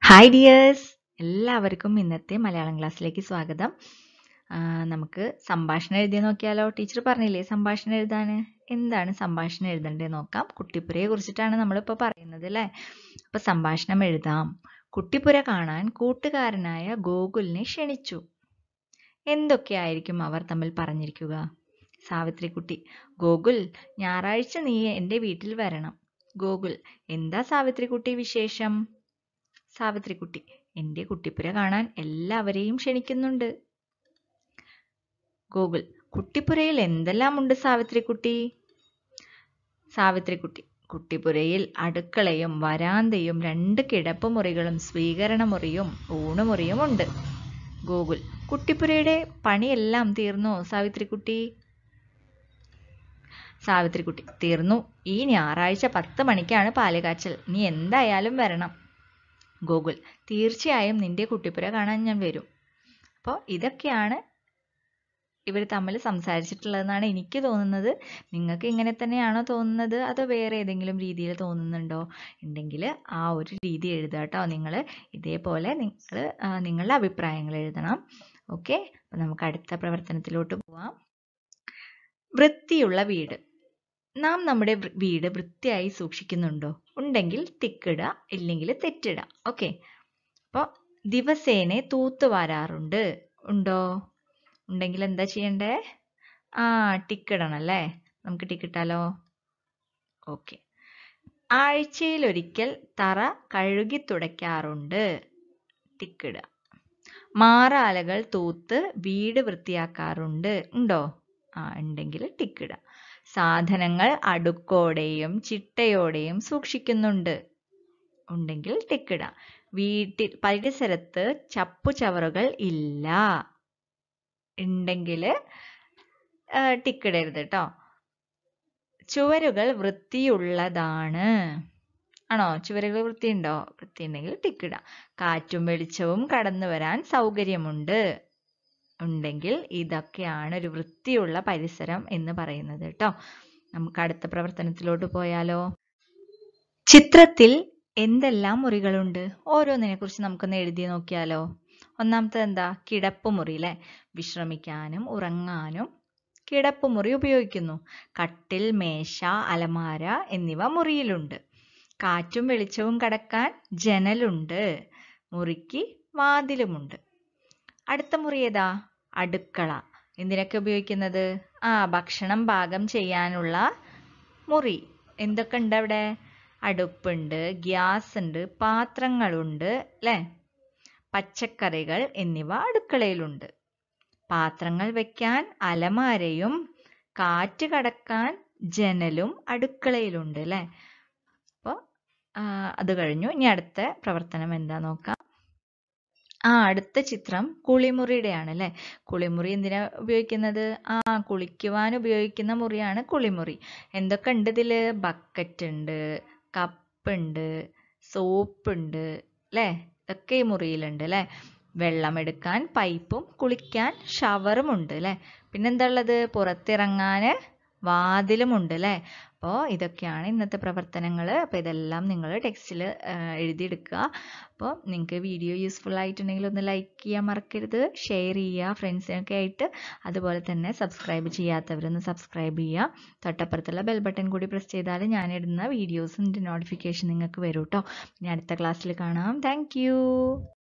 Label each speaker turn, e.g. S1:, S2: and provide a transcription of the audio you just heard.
S1: hi dears എല്ലാവർക്കും ഇന്നത്തെ മലയാളം ക്ലാസ്സിലേക്ക് സ്വാഗതം ആ, നമുക്ക് സംഭാഷണം എഴുതി നോക്കിയാലോ ടീച്ചർ പറഞ്ഞില്ലേ സംഭാഷണം എഴുതാൻ എന്താണ് സംഭാഷണം എഴുതണ്ടേ നോക്കാം കുട്ടിപ്പുരയെ കുറിച്ചിട്ടാണ് നമ്മളിപ്പോൾ പറയുന്നത് അല്ലേ അപ്പോൾ സംഭാഷണം എഴുതാം കുട്ടിപ്പുര കാണാൻ കൂട്ടുകാരനായ ഗോകുലിനെ ക്ഷണിച്ചു എന്തൊക്കെയായിരിക്കും അവർ തമ്മിൽ പറഞ്ഞിരിക്കുക സാവിത്രിക്കുട്ടി ഗോകുൽ ഞായറാഴ്ച നീ എൻ്റെ വീട്ടിൽ വരണം ഗോകുൽ എന്താ സാവിത്രിക്കുട്ടി വിശേഷം സാവിത്രിക്കുട്ടി എൻ്റെ കുട്ടിപ്പുര കാണാൻ എല്ലാവരെയും ക്ഷണിക്കുന്നുണ്ട് ഗോകുൽ കുട്ടിപ്പുരയിൽ എന്തെല്ലാം ഉണ്ട് സാവിത്രിക്കുട്ടി സാവിത്രിക്കുട്ടി കുട്ടിപ്പുരയിൽ അടുക്കളയും വരാന്തയും രണ്ട് കിടപ്പുമുറികളും സ്വീകരണ മുറിയും ഊണുമുറിയും ഉണ്ട് ഗോകുൽ കുട്ടിപ്പുരയുടെ പണിയെല്ലാം തീർന്നോ സാവിത്രിക്കുട്ടി സാവിത്രിക്കുട്ടി തീർന്നു ഈ ഞായറാഴ്ച പത്ത് മണിക്കാണ് പാലുകാച്ചൽ നീ എന്തായാലും വരണം ഗോകുൽ തീർച്ചയായും നിന്റെ കുട്ടിപ്പുര കാണാൻ ഞാൻ വരും അപ്പോൾ ഇതൊക്കെയാണ് ഇവർ തമ്മിൽ സംസാരിച്ചിട്ടുള്ളതെന്നാണ് എനിക്ക് തോന്നുന്നത് നിങ്ങൾക്ക് ഇങ്ങനെ തന്നെയാണോ തോന്നുന്നത് അതോ വേറെ ഏതെങ്കിലും രീതിയിൽ തോന്നുന്നുണ്ടോ ഉണ്ടെങ്കിൽ ആ ഒരു രീതി എഴുതുക കേട്ടോ നിങ്ങൾ ഇതേപോലെ നിങ്ങൾ നിങ്ങളുടെ അഭിപ്രായങ്ങൾ എഴുതണം ഓക്കെ അപ്പം നമുക്ക് അടുത്ത പ്രവർത്തനത്തിലോട്ട് പോവാം വൃത്തിയുള്ള വീട് നാം നമ്മുടെ വൃ- വീട് വൃത്തിയായി സൂക്ഷിക്കുന്നുണ്ടോ ഉണ്ടെങ്കിൽ ടിക്കിടുക ഇല്ലെങ്കിൽ തെറ്റിടുക ഓക്കെ അപ്പോൾ ദിവസേന തൂത്തുവാരാറുണ്ട് ഉണ്ടോ ഉണ്ടെങ്കിൽ എന്താ ചെയ്യണ്ടേ ആ ടിക്കിടണം അല്ലേ നമുക്ക് ടിക്കിട്ടാലോ ഓക്കെ ആഴ്ചയിലൊരിക്കൽ തറ കഴുകി തുടയ്ക്കാറുണ്ട് ടിക്കിടുക മാറാലകൾ തൂത്ത് വീട് വൃത്തിയാക്കാറുണ്ട് ഉണ്ടോ ആ ഉണ്ടെങ്കിൽ ടിക്കിടുക സാധനങ്ങൾ അടുക്കോടെയും ചിട്ടയോടെയും സൂക്ഷിക്കുന്നുണ്ട് ഉണ്ടെങ്കിൽ ടിക്കിടുക വീട്ടിൽ പരിസരത്ത് ചപ്പുചവറുകൾ ഇല്ല ഉണ്ടെങ്കിൽ ടിക്കിടരുത് കേട്ടോ ചുവരുകൾ വൃത്തിയുള്ളതാണ് ആണോ ചുവരുകൾ വൃത്തിയുണ്ടോ വൃത്തിയുണ്ടെങ്കിൽ ടിക്കിടുക കാറ്റും വെളിച്ചവും കടന്നു വരാൻ സൗകര്യമുണ്ട് ഉണ്ടെങ്കിൽ ഇതൊക്കെയാണ് ഒരു വൃത്തിയുള്ള പരിസരം എന്ന് പറയുന്നത് കേട്ടോ നമുക്ക് അടുത്ത പ്രവർത്തനത്തിലോട്ട് പോയാലോ ചിത്രത്തിൽ എന്തെല്ലാം മുറികളുണ്ട് ഓരോന്നിനെ കുറിച്ച് നമുക്കൊന്ന് എഴുതി നോക്കിയാലോ ഒന്നാമത്തെ എന്താ കിടപ്പുമുറി അല്ലെ വിശ്രമിക്കാനും ഉറങ്ങാനും കിടപ്പുമുറി ഉപയോഗിക്കുന്നു കട്ടിൽ മേശ അലമാര എന്നിവ മുറിയിലുണ്ട് കാറ്റും വെളിച്ചവും കടക്കാൻ ജനലുണ്ട് മുറിക്ക് വാതിലുമുണ്ട് അടുത്ത മുറി ഏതാ അടുക്കള എന്തിനൊക്കെ ഉപയോഗിക്കുന്നത് ആ ഭക്ഷണം പാകം ചെയ്യാനുള്ള മുറി എന്തൊക്കെ ഉണ്ട് അവിടെ അടുപ്പുണ്ട് ഗ്യാസ് ഉണ്ട് പാത്രങ്ങളുണ്ട് അല്ലേ പച്ചക്കറികൾ എന്നിവ അടുക്കളയിലുണ്ട് പാത്രങ്ങൾ വെക്കാൻ അലമാരയും കാറ്റ് കടക്കാൻ ജനലും അടുക്കളയിലുണ്ട് അല്ലേ അപ്പോൾ അത് കഴിഞ്ഞു ഇനി അടുത്ത പ്രവർത്തനം എന്താ നോക്കാം ആ അടുത്ത ചിത്രം കുളിമുറിയുടെയാണ് അല്ലേ കുളിമുറി എന്തിനാ ഉപയോഗിക്കുന്നത് ആ കുളിക്കുവാൻ ഉപയോഗിക്കുന്ന മുറിയാണ് കുളിമുറി എന്തൊക്കെ ഉണ്ട് ഇതില് ബക്കറ്റ് ഉണ്ട് കപ്പ് ഉണ്ട് സോപ്പ് ഉണ്ട് അല്ലേ ഇതൊക്കെ ഈ മുറിയിലുണ്ട് അല്ലേ വെള്ളമെടുക്കാൻ പൈപ്പും കുളിക്കാൻ ഷവറും ഉണ്ട് അല്ലേ പിന്നെന്താ ഉള്ളത് പുറത്തിറങ്ങാൻ വാതിലും ഉണ്ട് അല്ലേ അപ്പോൾ ഇതൊക്കെയാണ് ഇന്നത്തെ പ്രവർത്തനങ്ങൾ അപ്പോൾ ഇതെല്ലാം നിങ്ങൾ ടെക്സ്റ്റിൽ എഴുതിയെടുക്കുക അപ്പോൾ നിങ്ങൾക്ക് വീഡിയോ യൂസ്ഫുൾ ആയിട്ടുണ്ടെങ്കിൽ ഒന്ന് ലൈക്ക് ചെയ്യാൻ മറക്കരുത് ഷെയർ ചെയ്യുക ഫ്രണ്ട്സിനൊക്കെ ആയിട്ട് അതുപോലെ തന്നെ സബ്സ്ക്രൈബ് ചെയ്യാത്തവരൊന്ന് സബ്സ്ക്രൈബ് ചെയ്യുക തൊട്ടപ്പുറത്തുള്ള ബെൽ ബട്ടൺ കൂടി പ്രസ് ചെയ്താൽ ഞാൻ ഇടുന്ന വീഡിയോസിൻ്റെ നോട്ടിഫിക്കേഷൻ നിങ്ങൾക്ക് വരും കേട്ടോ ഇനി അടുത്ത ക്ലാസ്സിൽ കാണാം താങ്ക്